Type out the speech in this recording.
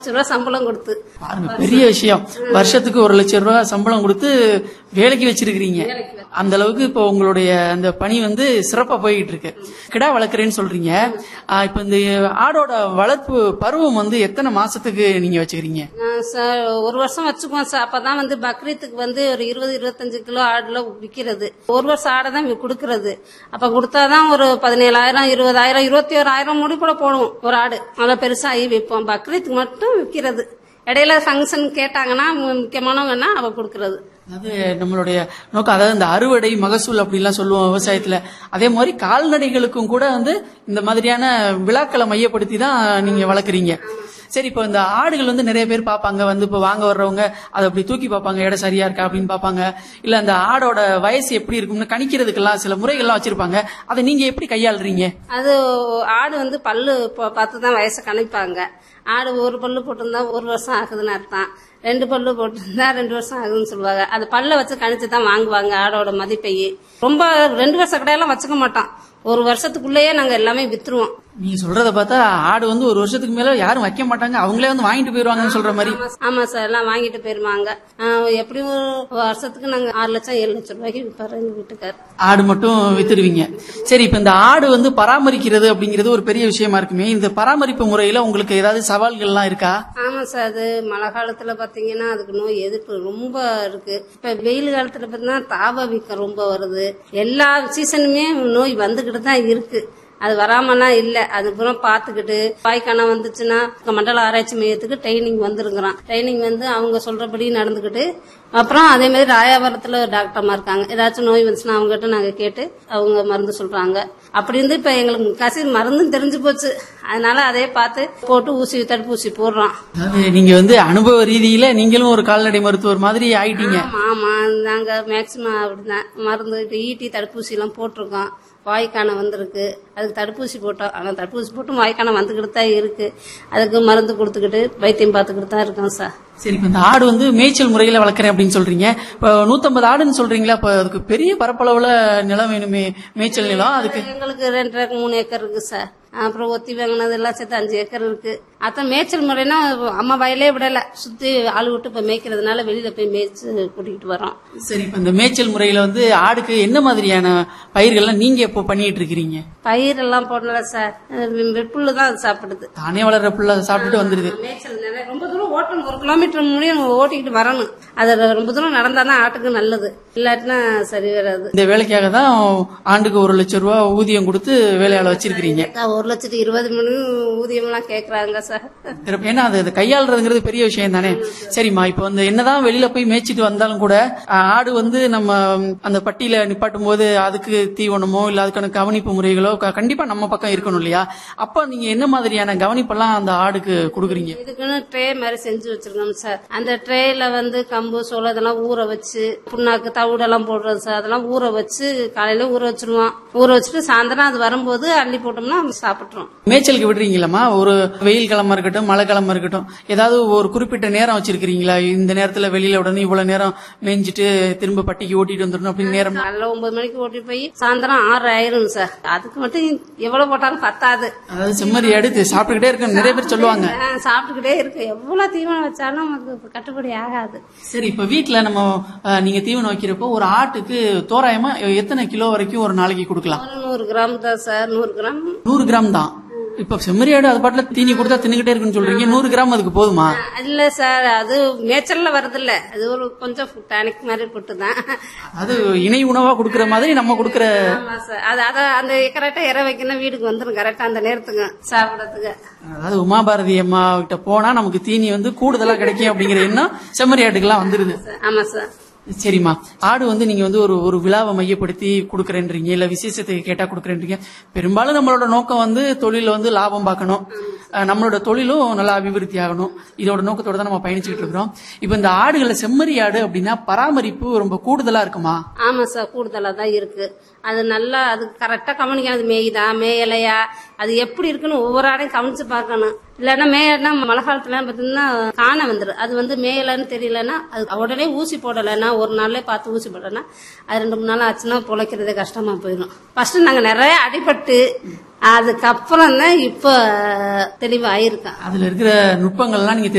லட்ச ரூபா சம்பளம் கொடுத்து பாருங்க பெரிய விஷயம் வருஷத்துக்கு ஒரு லட்சம் ரூபாய் சம்பளம் கொடுத்து வேலைக்கு வச்சிருக்கிறீங்க அந்த அளவுக்கு இப்போ உங்களுடைய அந்த பணி வந்து சிறப்பா போயிட்டு இருக்கு கிடா வளர்க்குறேன்னு சொல்றீங்க ஆஹ் இப்ப இந்த ஆடோட வளர்ப்பு பருவம் வந்து எத்தனை மாசத்துக்கு நீங்க வச்சுக்கிறீங்க நான் சார் ஒரு வருஷம் வச்சுக்குவோம் சார் அப்பதான் வந்து பக்ரீத்துக்கு வந்து ஒரு இருபது இருபத்தஞ்சு கிலோ ஆடுல விக்கிறது ஒரு வருஷம் ஆடை தான் கொடுக்கறது அப்ப கொடுத்தாதான் ஒரு பதினேழாயிரம் இருபதாயிரம் இருபத்தி ஓராயிரம் முடி கூட போடுவோம் ஒரு ஆடு நல்லா பெருசாகி விற்போம் பக்ரீத்துக்கு மட்டும் விற்கிறது இடையில ஃபங்க்ஷன் கேட்டாங்கன்னா முக்கியமானவங்கன்னா அவ கொடுக்கறது அதாவது நம்மளுடைய நோக்கம் அதாவது இந்த அறுவடை மகசூல் அப்படிலாம் சொல்லுவோம் விவசாயத்துல அதே மாதிரி கால்நடைகளுக்கும் கூட வந்து இந்த மாதிரியான விழாக்களை மையப்படுத்தி தான் நீங்க வளர்க்குறீங்க சரி இப்போ இந்த ஆடுகள் வந்து நிறைய பேர் பார்ப்பாங்க வந்து இப்போ வாங்க வர்றவங்க அதை அப்படி தூக்கி பார்ப்பாங்க இடம் சரியா இருக்கா அப்படின்னு பார்ப்பாங்க இல்ல அந்த ஆடோட வயசு எப்படி இருக்கும்னு கணிக்கிறதுக்கெல்லாம் சில முறைகள்லாம் வச்சிருப்பாங்க அதை நீங்க எப்படி கையாளுறீங்க அது ஆடு வந்து பல்லு ப- பார்த்து தான் வயசை கணிப்பாங்க ஆடு ஒரு பல்லு போட்டிருந்தா ஒரு வருஷம் ஆகுதுன்னு அர்த்தம் ரெண்டு பல்லு போட்டிருந்தா ரெண்டு வருஷம் ஆகுதுன்னு சொல்லுவாங்க அது பல்ல வச்சு கணிச்சு தான் வாங்குவாங்க ஆடோட மதிப்பை ரொம்ப ரெண்டு வருஷம் கடையெல்லாம் வச்சுக்க மாட்டோம் ஒரு வருஷத்துக்குள்ளேயே நாங்க எல்லாமே வித்துருவோம் நீங்க சொல்றத பார்த்தா ஆடு வந்து ஒரு வருஷத்துக்கு மேல யாரும் வைக்க மாட்டாங்க அவங்களே வந்து வாங்கிட்டு போயிருவாங்கன்னு சொல்ற மாதிரி ஆமா- ஆமா சார் எல்லாம் வாங்கிட்டு போயிருவாங்க ஆஹ் எப்படியும் ஒரு வருஷத்துக்கு நாங்க ஆறு லட்சம் ஏழு லட்சம் ரூபாய்க்கு விற்பாரு எங்க வீட்டுக்கார் ஆடு மட்டும் வித்துடுவீங்க சரி இப்ப இந்த ஆடு வந்து பராமரிக்கிறது அப்படிங்கிறது ஒரு பெரிய விஷயமா இருக்குமே இந்த பராமரிப்பு முறையில உங்களுக்கு ஏதாவது சவால்கள்லாம் இருக்கா ஆமா சார் அது மழை காலத்துல பாத்தீங்கன்னா அதுக்கு நோய் எதிர்ப்பு ரொம்ப இருக்கு இப்ப வெயில் காலத்துல பாத்தீங்கன்னா தாவ வீக்கம் ரொம்ப வருது எல்லா சீசனுமே நோய் வந்துகிட்டு தான் இருக்கு அது வராமலாம் இல்ல அது புறம் பாத்துக்கிட்டு வாய்க்கான வந்துச்சுன்னா மண்டல ஆராய்ச்சி மையத்துக்கு ட்ரைனிங் வந்துருங்கிறான் ட்ரைனிங் வந்து அவங்க சொல்றபடி நடந்துக்கிட்டு அப்புறம் அதே மாதிரி ராயாபுரத்துல ஒரு டாக்டர்மா இருக்காங்க ஏதாச்சும் நோய் வந்துச்சுன்னா அவங்ககிட்ட நாங்க கேட்டு அவங்க மருந்து சொல்றாங்க அப்படி இருந்து இப்ப எங்களுக்கு முக்காசி மருந்தும் தெரிஞ்சு போச்சு அதனால அதே பார்த்து போட்டு ஊசி தடுப்பூசி போடுறோம் அதாவது நீங்க வந்து அனுபவ ரீதியில நீங்களும் ஒரு கால்நடை மருத்துவர் மாதிரி ஆயிட்டீங்க ஆமா ஆமா நாங்க மேக்சிமம் அப்படிதான் மருந்து இப்ப ஈட்டி தடுப்பூசி எல்லாம் போட்டிருக்கோம் வாய்க்கான வந்திருக்கு அதுக்கு தடுப்பூசி போட்டோம் ஆனா தடுப்பூசி போட்டும் வாய்க்கான வந்துகிட்டு தான் இருக்கு அதுக்கு மருந்து கொடுத்துக்கிட்டு வைத்தியம் பார்த்துக்கிட்டு தான் இருக்கோம் சார் சரி இப்ப இந்த ஆடு வந்து மேய்ச்சல் முறையில வளர்க்குறேன் அப்படின்னு சொல்றீங்க இப்ப நூத்தம்பது ஆடுன்னு சொல்றீங்களா இப்ப அதுக்கு பெரிய பரப்பளவுல நிலம் வேணுமே மேய்ச்சல் நிலம் அதுக்கு எங்களுக்கு ரெண்டரை மூணு ஏக்கர் இருக்கு சார் அப்புறம் ஒத்தி வாங்கினது எல்லாம் சேர்த்து அஞ்சு ஏக்கர் இருக்கு அதான் மேய்ச்சல் முறைனா அம்மா வயலே விடல சுத்தி ஆள் விட்டு இப்ப மேய்க்கிறதுனால வெளியில போய் மேய்ச்சு கூட்டிகிட்டு வரோம் சரி இப்ப இந்த மேய்ச்சல் முறையில வந்து ஆடுக்கு என்ன மாதிரியான பயிர்கள்லாம் நீங்க இப்போ பண்ணிட்டு இருக்கிறீங்க பயிர் எல்லாம் போடல சார் வெப்புல்லு தான் அது சாப்பிடுது தானே வளர்ற புள்ள சாப்பிட்டுட்டு வந்துருது மேய்ச்சல் நிறைய ரொம்ப தூரம் ஓட்டணும் ஒரு கிலோமீட்டர் முடியும் ஓட்டிக்கிட்டு வரணும் அது ரொம்ப தூரம் நடந்தாதான் ஆட்டுக்கு நல்லது இல்லாட்டினா சரி வராது இந்த வேலைக்காக தான் ஆண்டுக்கு ஒரு லட்சம் ரூபாய் ஊதியம் கொடுத்து வேலையாள வச்சிருக்கிறீங்க அதான் ஒரு லட்சத்து இருபது மணி ஊதியம் எல்லாம் கேக்குறாங்க சார் சிறப்பு. ஏன்னா அது அது கையாளுறதுங்கிறது பெரிய விஷயம் தானே சரிம்மா இப்போ வந்து என்னதான் வெளியில போய் மேய்ச்சிட்டு வந்தாலும் கூட ஆஹ், ஆடு வந்து நம்ம ம், அந்த பட்டியில நிப்பாட்டும் போது அதுக்கு தீவனமோ இல்ல அதுக்கான கவனிப்பு முறைகளோ க- கண்டிப்பா நம்ம பக்கம் இருக்கணும் இல்லையா அப்ப நீங்க என்ன மாதிரியான கவனிப்பெல்லாம் அந்த ஆடுக்கு கொடுக்குறீங்க இதுக்குன்னு ட்ரே மாதிரி செஞ்சு வச்சிருக்கோம் சார் அந்த ட்ரேல வந்து கம்பு சோளம் இதெல்லாம் ஊற வச்சு புண்ணாக்கு தவிடெல்லாம் போடுறது சார் அதெல்லாம் ஊற வச்சு காலையில ஊற வச்சிருவோம் ஊற வச்சுட்டு சாயந்தரம் அது வரும்போது அள்ளி போட்டோம்னா நம்ம சாப்பிட்டுறோம் மேய்ச்சலுக்கு விடுறீங்களாம்மா ஒரு வெயில் கிழமை இருக்கட்டும் மழை கிழமை இருக்கட்டும் ஏதாவது ஒரு குறிப்பிட்ட நேரம் வச்சிருக்கிறீங்களா இந்த நேரத்துல வெளியில உடனே இவ்வளவு நேரம் மேய்ஞ்சிட்டு திரும்ப பட்டிக்கு ஓட்டிட்டு வந்துடணும் அப்படின்னு நேரம் காலைல ஒன்பது மணிக்கு ஓட்டி போய் சாயந்தரம் ஆறு ஆயிரும் சார் அதுக்கு மட்டும் எவ்வளவு போட்டாலும் பத்தாது அதாவது செம்மறி எடுத்து சாப்பிட்டுக்கிட்டே இருக்கணும் நிறைய பேர் சொல்லுவாங்க ஆ, சாப்பிட்டுக்கிட்டே இருக்கு எவ்வளவு தீவனம் வச்சாலும் நமக்கு கட்டுப்படி ஆகாது சரி இப்ப வீட்ல நம்ம அஹ், நீங்க தீவனம் வைக்கிறப்போ ஒரு ஆட்டுக்கு தோராயமா எத்தனை கிலோ வரைக்கும் ஒரு நாளைக்கு கொடுக்கலாம் ஒரு நூறு கிராம் தான் சார் நூறு கிராம் நூறு கிராம் தான் இப்ப செம்மறி ஆடு அது பாட்டுல தீனி கொடுத்தா தின்னுகிட்டே இருக்குன்னு சொல்றீங்க நூறு கிராம் அதுக்கு போதுமா இல்ல சார் அது மேய்ச்சல்ல வருது இல்ல அது ஒரு கொஞ்சம் டானிக் மாதிரி போட்டு தான் அது இணை உணவா கொடுக்கற மாதிரி நம்ம கொடுக்கற ஆமா சார் அது அத அந்த கரெக்டா இற வைக்கணும் வீட்டுக்கு வந்துடும் கரெக்டா அந்த நேரத்துக்கு சாப்பிடறதுக்கு அதாவது உமாபாரதி அம்மா கிட்ட போனா நமக்கு தீனி வந்து கூடுதலா கிடைக்கும் அப்படிங்கிற எண்ணம் செம்மறி ஆட்டுக்கெல்லாம் வந்துருது ஆமா சார் சரிம்மா ஆடு வந்து நீங்க வந்து ஒரு ஒரு விழாவை மையப்படுத்தி கொடுக்கறேன்றீங்க இல்ல விசேஷத்தை கேட்டா கொடுக்கறேன்றீங்க பெரும்பாலும் நம்மளோட நோக்கம் வந்து தொழில வந்து லாபம் பார்க்கணும் அஹ் நம்மளோட தொழிலும் நல்லா அபிவிருத்தி ஆகணும் இதோட நோக்கத்தோட தான் நம்ம பயணிச்சுட்டு இருக்கிறோம் இப்போ இந்த ஆடுகளை செம்மறி ஆடு அப்படின்னா பராமரிப்பு ரொம்ப கூடுதலா இருக்குமா ஆமா சார் கூடுதலா தான் இருக்கு அது நல்லா அது கரெக்டா கவனிக்கணும் அது மேயுதா மேயலையா அது எப்படி இருக்குன்னு ஒவ்வொரு ஆடையும் கவனிச்சு பார்க்கணும் இல்லைன்னா மேயனா மழை காலத்துல பார்த்தீங்கன்னா காண வந்துடும் அது வந்து மேயலன்னு தெரியலன்னா அது உடனே ஊசி போடலைன்னா ஒரு நாள்லயே பார்த்து ஊசி போடலைன்னா அது ரெண்டு மூணு நாள் ஆச்சுன்னா பிழைக்கிறதே கஷ்டமா போயிடும் ஃபர்ஸ்ட் நாங்க நிறைய அடிபட்டு அதுக்கப்புறம் தான் இப்போ தெளிவாயிருக்கேன் அதுல இருக்கிற நுட்பங்கள்லாம் நீங்க